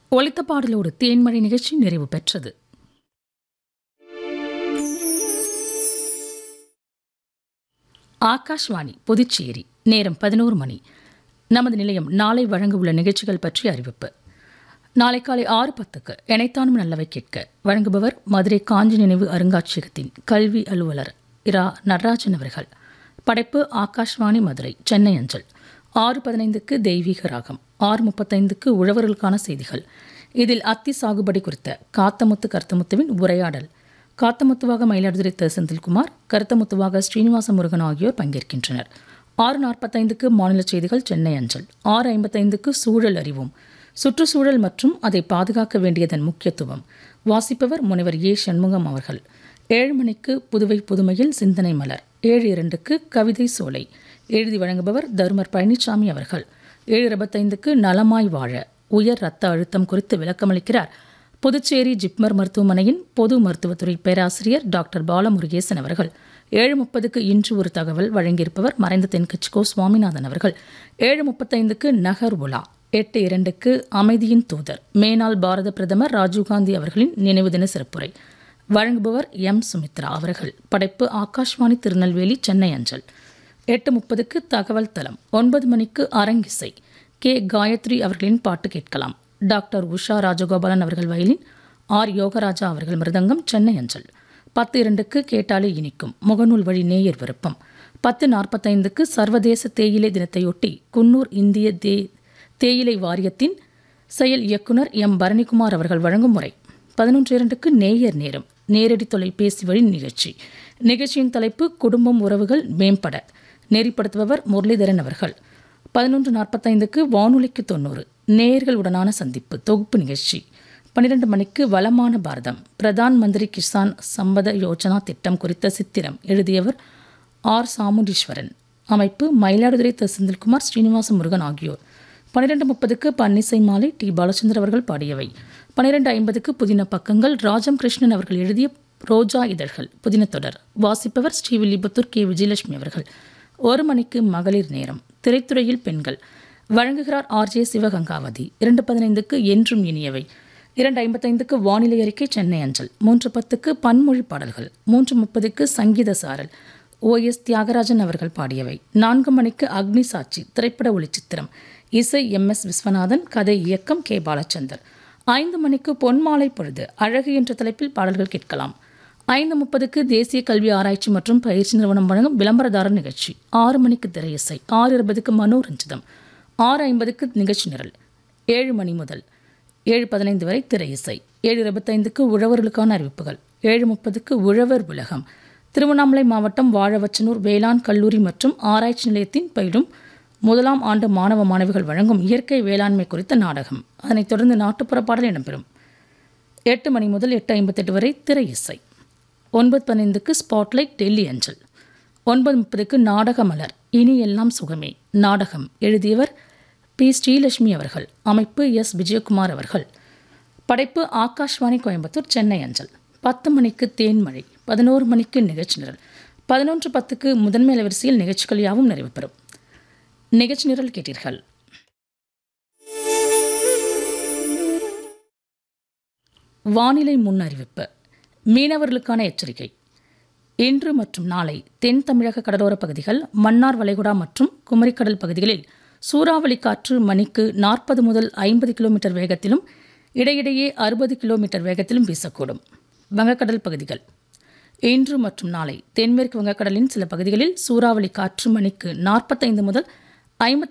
ஒலித்த பாடலோடு தேன்மழை நிகழ்ச்சி நிறைவு பெற்றது ஆகாஷ்வாணி புதுச்சேரி நேரம் பதினோரு மணி நமது நிலையம் நாளை வழங்க உள்ள நிகழ்ச்சிகள் பற்றி அறிவிப்பு நாளை காலை ஆறு பத்துக்கு இணைத்தானும் நல்லவை கேட்க வழங்குபவர் மதுரை காஞ்சி நினைவு அருங்காட்சியகத்தின் கல்வி அலுவலர் இரா நடராஜன் அவர்கள் படைப்பு ஆகாஷ்வாணி மதுரை சென்னை அஞ்சல் ஆறு பதினைந்துக்கு தெய்வீக ராகம் ஆறு முப்பத்தைந்துக்கு உழவர்களுக்கான செய்திகள் இதில் அத்தி சாகுபடி குறித்த காத்தமுத்து கருத்தமுத்துவின் உரையாடல் காத்தமுத்துவாக மயிலாடுதுறை த. செந்தில்குமார் கருத்தமுத்துவாக ஸ்ரீனிவாச முருகன் ஆகியோர் பங்கேற்கின்றனர் ஆறு நாற்பத்தைந்துக்கு மாநில செய்திகள் சென்னை அஞ்சல் ஆறு ஐம்பத்தைந்துக்கு சூழல் அறிவோம் சுற்றுச்சூழல் மற்றும் அதை பாதுகாக்க வேண்டியதன் முக்கியத்துவம் வாசிப்பவர் முனைவர் ஏ சண்முகம் அவர்கள் ஏழு மணிக்கு புதுவை புதுமையில் சிந்தனை மலர் ஏழு இரண்டுக்கு கவிதை சோலை எழுதி வழங்குபவர் தருமர் பழனிசாமி அவர்கள் ஏழு இருபத்தைந்துக்கு நலமாய் வாழ உயர் ரத்த அழுத்தம் குறித்து விளக்கமளிக்கிறார் புதுச்சேரி ஜிப்மர் மருத்துவமனையின் பொது மருத்துவத்துறை பேராசிரியர் டாக்டர் பாலமுருகேசன் அவர்கள் ஏழு முப்பதுக்கு இன்று ஒரு தகவல் வழங்கியிருப்பவர் மறைந்த தென்கட்சிகோ சுவாமிநாதன் அவர்கள் ஏழு முப்பத்தைந்துக்கு நகர் உலா எட்டு இரண்டுக்கு அமைதியின் தூதர் மேனாள் பாரத பிரதமர் ராஜீவ்காந்தி அவர்களின் நினைவு தின சிறப்புரை வழங்குபவர் எம் சுமித்ரா அவர்கள் படைப்பு ஆகாஷ்வாணி திருநெல்வேலி சென்னை அஞ்சல் எட்டு முப்பதுக்கு தகவல் தளம் ஒன்பது மணிக்கு அரங்கிசை கே காயத்ரி அவர்களின் பாட்டு கேட்கலாம் டாக்டர் உஷா ராஜகோபாலன் அவர்கள் வயலின் ஆர் யோகராஜா அவர்கள் மிருதங்கம் சென்னை அஞ்சல் பத்து இரண்டுக்கு கேட்டாலே இனிக்கும் முகநூல் வழி நேயர் விருப்பம் பத்து நாற்பத்தைந்துக்கு சர்வதேச தேயிலை தினத்தையொட்டி குன்னூர் இந்திய தே தேயிலை வாரியத்தின் செயல் இயக்குனர் எம் பரணிக்குமார் அவர்கள் வழங்கும் முறை பதினொன்று இரண்டுக்கு நேயர் நேரம் நேரடி தொலைபேசி வழி நிகழ்ச்சி நிகழ்ச்சியின் தலைப்பு குடும்பம் உறவுகள் மேம்பட நெறிப்படுத்துபவர் முரளிதரன் அவர்கள் பதினொன்று நாற்பத்தைந்துக்கு வானொலிக்கு தொண்ணூறு நேயர்களுடனான சந்திப்பு தொகுப்பு நிகழ்ச்சி பன்னிரண்டு மணிக்கு வளமான பாரதம் பிரதான் மந்திரி கிசான் சம்பத யோஜனா திட்டம் குறித்த சித்திரம் எழுதியவர் ஆர் சாமுண்டீஸ்வரன் அமைப்பு மயிலாடுதுறை த செந்தில்குமார் ஸ்ரீனிவாச முருகன் ஆகியோர் பன்னிரெண்டு முப்பதுக்கு பன்னிசை மாலை டி பாலச்சந்தர் அவர்கள் பாடியவை பன்னிரெண்டு ஐம்பதுக்கு புதின பக்கங்கள் ராஜம் கிருஷ்ணன் அவர்கள் எழுதிய ரோஜா இதழ்கள் புதின தொடர் வாசிப்பவர் ஸ்ரீவில்லிபுத்தூர் கே விஜயலட்சுமி அவர்கள் ஒரு மணிக்கு மகளிர் நேரம் திரைத்துறையில் பெண்கள் வழங்குகிறார் ஆர் ஜே சிவகங்காவதி இரண்டு பதினைந்துக்கு என்றும் இனியவை இரண்டு ஐம்பத்தைந்துக்கு வானிலை அறிக்கை சென்னை அஞ்சல் மூன்று பத்துக்கு பன்மொழி பாடல்கள் மூன்று முப்பதுக்கு சங்கீத சாரல் ஓ எஸ் தியாகராஜன் அவர்கள் பாடியவை நான்கு மணிக்கு அக்னி சாட்சி திரைப்பட ஒளிச்சித்திரம் இசை எம் எஸ் விஸ்வநாதன் கதை இயக்கம் கே பாலச்சந்தர் ஐந்து மணிக்கு பொன்மாலை பொழுது அழகு என்ற தலைப்பில் பாடல்கள் கேட்கலாம் ஐந்து முப்பதுக்கு தேசிய கல்வி ஆராய்ச்சி மற்றும் பயிற்சி நிறுவனம் வழங்கும் விளம்பரதாரர் நிகழ்ச்சி ஆறு மணிக்கு திரையிசை ஆறு இருபதுக்கு மனோரஞ்சிதம் ஆறு ஐம்பதுக்கு நிகழ்ச்சி நிரல் ஏழு மணி முதல் ஏழு பதினைந்து வரை திரை இசை ஏழு இருபத்தைந்துக்கு உழவர்களுக்கான அறிவிப்புகள் ஏழு முப்பதுக்கு உழவர் உலகம் திருவண்ணாமலை மாவட்டம் வாழவச்சனூர் வேளாண் கல்லூரி மற்றும் ஆராய்ச்சி நிலையத்தின் பயிலும் முதலாம் ஆண்டு மாணவ மாணவிகள் வழங்கும் இயற்கை வேளாண்மை குறித்த நாடகம் அதனைத் தொடர்ந்து நாட்டுப்புற பாடல் இடம்பெறும் எட்டு மணி முதல் எட்டு ஐம்பத்தெட்டு வரை திரை இசை ஒன்பது பதினைந்துக்கு ஸ்பாட்லைட் டெல்லி அஞ்சல் ஒன்பது முப்பதுக்கு நாடக மலர் இனி எல்லாம் சுகமே நாடகம் எழுதியவர் பி ஸ்ரீலட்சுமி அவர்கள் அமைப்பு எஸ் விஜயகுமார் அவர்கள் படைப்பு ஆகாஷ்வாணி கோயம்புத்தூர் சென்னை அஞ்சல் பத்து மணிக்கு தேன்மழை பதினோரு மணிக்கு நிகழ்ச்சி நிரல் பதினொன்று பத்துக்கு முதன்மை அலைவரிசையில் நிகழ்ச்சிகள் யாவும் நிறைவு பெறும் நிகழ்ச்சி நிரல் கேட்டீர்கள் வானிலை முன் அறிவிப்பு மீனவர்களுக்கான எச்சரிக்கை இன்று மற்றும் நாளை தென் தமிழக கடலோர பகுதிகள் மன்னார் வளைகுடா மற்றும் குமரிக்கடல் பகுதிகளில் சூறாவளி காற்று மணிக்கு நாற்பது முதல் ஐம்பது கிலோமீட்டர் வேகத்திலும் இடையிடையே அறுபது கிலோமீட்டர் வேகத்திலும் வீசக்கூடும் வங்கக்கடல் பகுதிகள் இன்று மற்றும் நாளை தென்மேற்கு வங்கக்கடலின் சில பகுதிகளில் சூறாவளி காற்று மணிக்கு நாற்பத்தைந்து முதல் ஐம்பத்தி